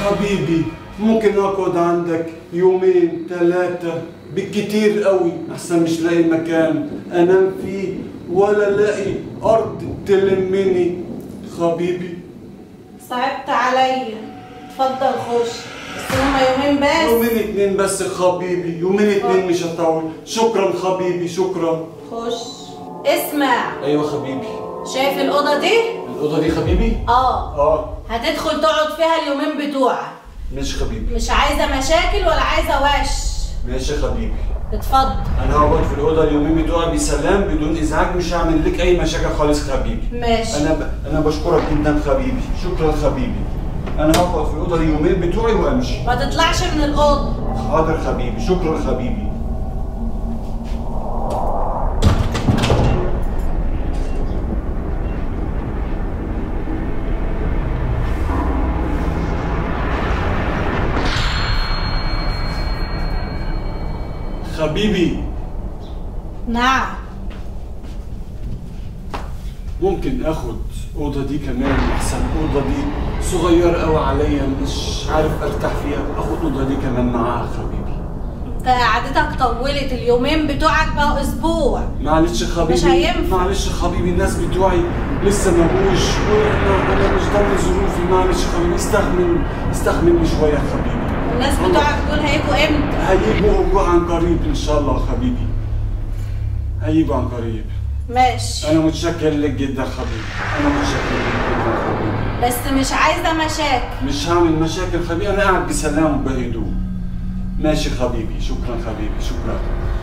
حبيبي ممكن اقعد عندك يومين ثلاثة بالكتير قوي احسن مش لاقي مكان انام فيه ولا لاقي ارض تلمني حبيبي صعبت عليا اتفضل خش بس هما يومين بس يومين اتنين بس حبيبي يومين اتنين مش هطول شكرا حبيبي شكرا خش اسمع ايوه حبيبي شايف الأوضة دي؟ الاوضه دي حبيبي اه اه هتدخل تقعد فيها اليومين بتوعك مش حبيبي مش عايزة مشاكل ولا عايزة وش ماشي حبيبي اتفضل انا هقعد في الاوضه اليومين بتوعي بسلام بدون ازعاج مش هعمل لك اي مشاكل خالص حبيبي ماشي انا ب... انا بشكرك جدا حبيبي شكرا حبيبي انا هقعد في الاوضه اليومين بتوعي وامشي ما تطلعش من الأوضة حاضر حبيبي شكرا حبيبي حبيبي نعم ممكن اخد اوضه دي كمان احسن اوضه دي صغيره قوي عليا مش عارف ارتاح فيها اخد اوضه دي كمان معاها حبيبي انت قعدتك طولت اليومين بتوعك بقى اسبوع معلش يا حبيبي مش هينفع. معلش يا حبيبي الناس بتوعي لسه ما جوش وانا انا مش ضامن ظروفي معلش يا حبيبي استحمل استحملني شويه يا حبيبي الناس بتوعك دول هيجوا امتى هيجوا هجوع عن قريب ان شاء الله يا حبيبي هيجوا عن قريب ماشي انا متشكر لك جدا يا حبيبي انا متشكر لك جدا يا حبيبي بس مش عايزة مشاكل مش هعمل مشاكل حبيبي انا قاعد بسلام وبهدوء ماشي حبيبي شكرا حبيبي شكرا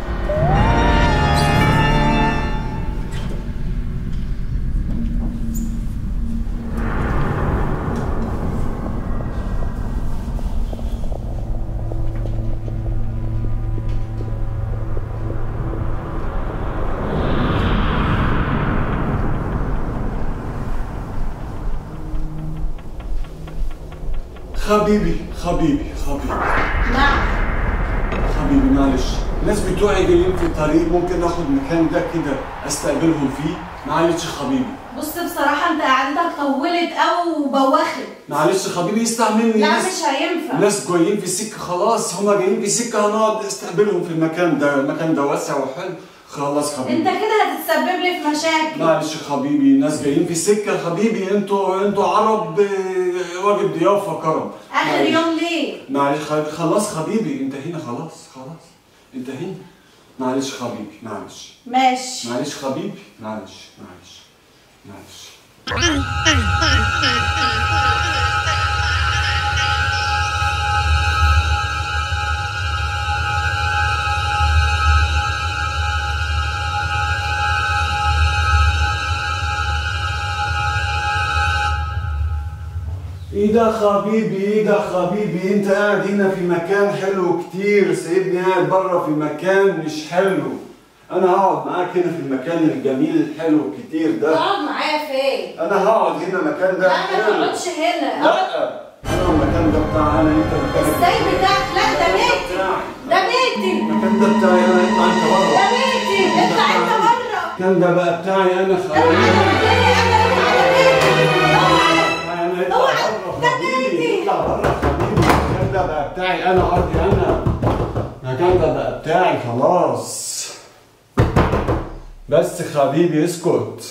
حبيبي حبيبي حبيبي نعم حبيبي معلش الناس بتوعي جايين في الطريق ممكن اخد مكان ده كده استقبلهم فيه معلش حبيبي بص بصراحة انت قعدتك طولت قوي وبوخت معلش حبيبي استعملني لا ناس مش هينفع ناس جايين في السكه خلاص هما جايين في السكه هنقعد استقبلهم في المكان ده المكان ده واسع وحلو خلاص انت حبيبي كده هتتسبب لي في مشاكل معلش حبيبي ناس جايين في السكه حبيبي انتوا انتوا عرب آه، واجب ضيافه كرم اخر معلش. يوم ليه معلش خ- خلاص حبيبي انتهينا خلاص خلاص انتهينا معلش حبيبي معلش ماشي معلش حبيبي معلش معلش معلش ايه ده حبيبي ايه ده حبيبي انت قاعد هنا في مكان حلو كتير سيبني قاعد بره في مكان مش حلو انا هقعد معاك هنا في المكان الجميل الحلو الكتير ده تقعد معايا فين انا هقعد هنا المكان ده لا ما حلو. تقعدش هنا لا انا المكان ده بتاع انا انت مكانك ازاي بتاعك لا ده بيتي ده بيتي المكان ده بتاعي انا اطلع انت ده بره بيتي اطلع انت بره المكان ده بقى بتاعي انا اوعى خليني تقولي انا روح على بيتي اوعى انا اطلع بره ده حبيبي بيتي. اطلع بره حبيبي المكان ده بقى بتاعي انا ارضي انا المكان ده بقى بتاعي خلاص بس حبيبي اسكت